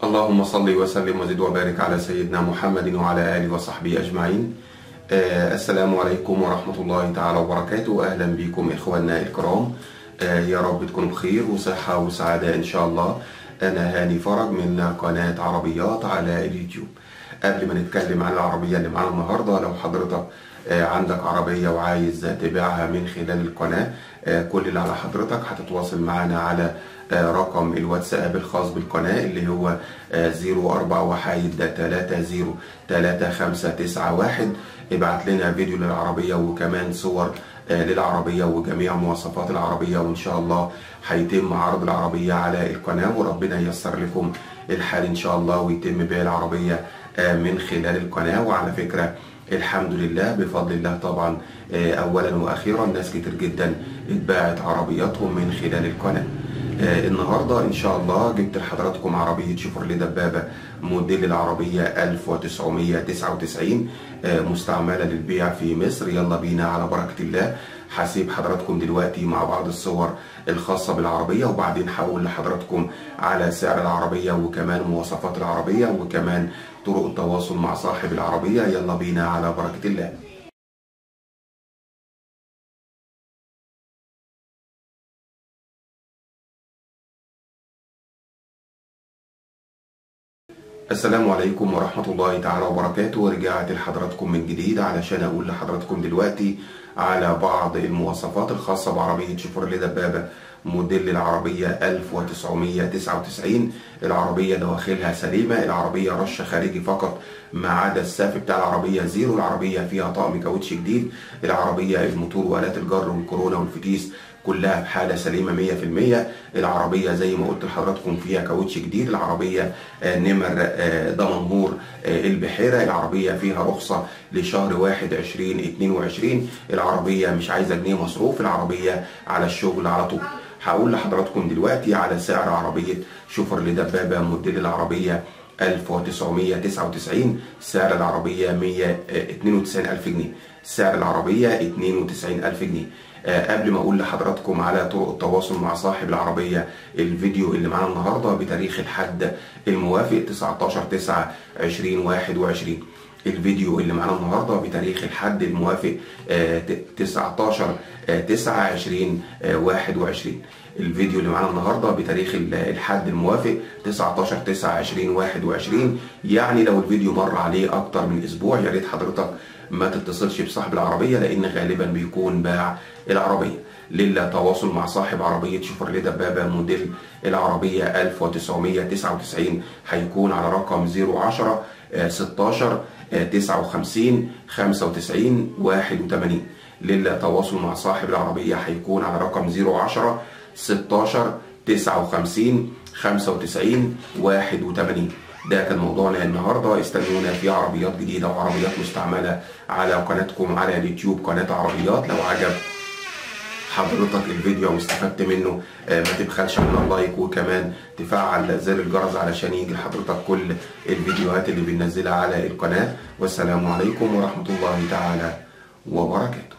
اللهم صل وسلم وزد وبارك على سيدنا محمد وعلى آله وصحبه أجمعين آه السلام عليكم ورحمة الله تعالى وبركاته أهلا بكم إخواننا الكرام آه يا رب تكونوا بخير وصحة وسعادة إن شاء الله أنا هاني فرج من قناة عربيات على اليوتيوب قبل ما نتكلم عن العربية اللي معانا النهاردة لو حضرتك آه عندك عربية وعايز تبيعها من خلال القناة آه كل اللي على حضرتك هتتواصل معانا على رقم الواتساب الخاص بالقناة اللي هو 04 وحايد 30 3591 ابعت لنا فيديو للعربية وكمان صور للعربية وجميع مواصفات العربية وإن شاء الله هيتم عرض العربية على القناة وربنا ييسر لكم الحال إن شاء الله ويتم بيع العربية من خلال القناة وعلى فكرة الحمد لله بفضل الله طبعا أولا وأخيرا ناس كتير جدا اتباعت عربياتهم من خلال القناة آه النهارده ان شاء الله جبت لحضراتكم عربيه شيفروليه دبابه موديل العربيه 1999 آه مستعمله للبيع في مصر يلا بينا على بركه الله هسيب حضراتكم دلوقتي مع بعض الصور الخاصة بالعربية وبعدين هقول لحضراتكم على سعر العربية وكمان مواصفات العربية وكمان طرق التواصل مع صاحب العربية يلا بينا على بركة الله السلام عليكم ورحمة الله تعالى وبركاته رجعت لحضراتكم من جديد علشان أقول لحضراتكم دلوقتي على بعض المواصفات الخاصة بعربية شيفروليه دبابة موديل العربية 1999 العربية دواخلها سليمة العربية رش خارجي فقط ما عدا السقف بتاع العربية زيرو العربية فيها طقم كاوتش جديد العربية الموتور وآلات الجر والكورونا والفتيس كلها بحالة سليمة 100% العربية زي ما قلت لحضراتكم فيها كاوتش جديد العربية نمر دمنهور البحيرة العربية فيها رخصة لشهر 1 2022 العربية مش عايزة جنيه مصروف العربية على الشغل على طول هقول لحضراتكم دلوقتي على سعر عربية شوفرلي دبابة موديل العربية 1999 سعر العربية 192 ألف جنيه سعر العربية 92 ألف جنيه أه قبل ما اقول لحضراتكم على طرق التواصل مع صاحب العربيه الفيديو اللي معانا النهارده بتاريخ الحد الموافق 19 9 2021 الفيديو اللي معانا النهارده بتاريخ الحد الموافق أه 19 9 2021 الفيديو اللي معانا النهارده بتاريخ الحد الموافق 19 9 2021 يعني لو الفيديو مر عليه اكتر من اسبوع يا ريت حضرتك ما تتصلش بصاحب العربيه لان غالبا بيكون باع العربيه للتواصل مع صاحب عربيه شيفروليه دبابه موديل العربيه 1999 هيكون على رقم 010 16 59 95 81 للتواصل مع صاحب العربيه هيكون على رقم 010 16 59 95 81 ده كان موضوعنا النهارده استنونا في عربيات جديده وعربيات مستعمله على قناتكم على اليوتيوب قناه عربيات لو عجب حضرتك الفيديو واستفدت منه ما تبخلش على اللايك وكمان تفعل زر الجرس علشان يجي لحضرتك كل الفيديوهات اللي بننزلها على القناه والسلام عليكم ورحمه الله تعالى وبركاته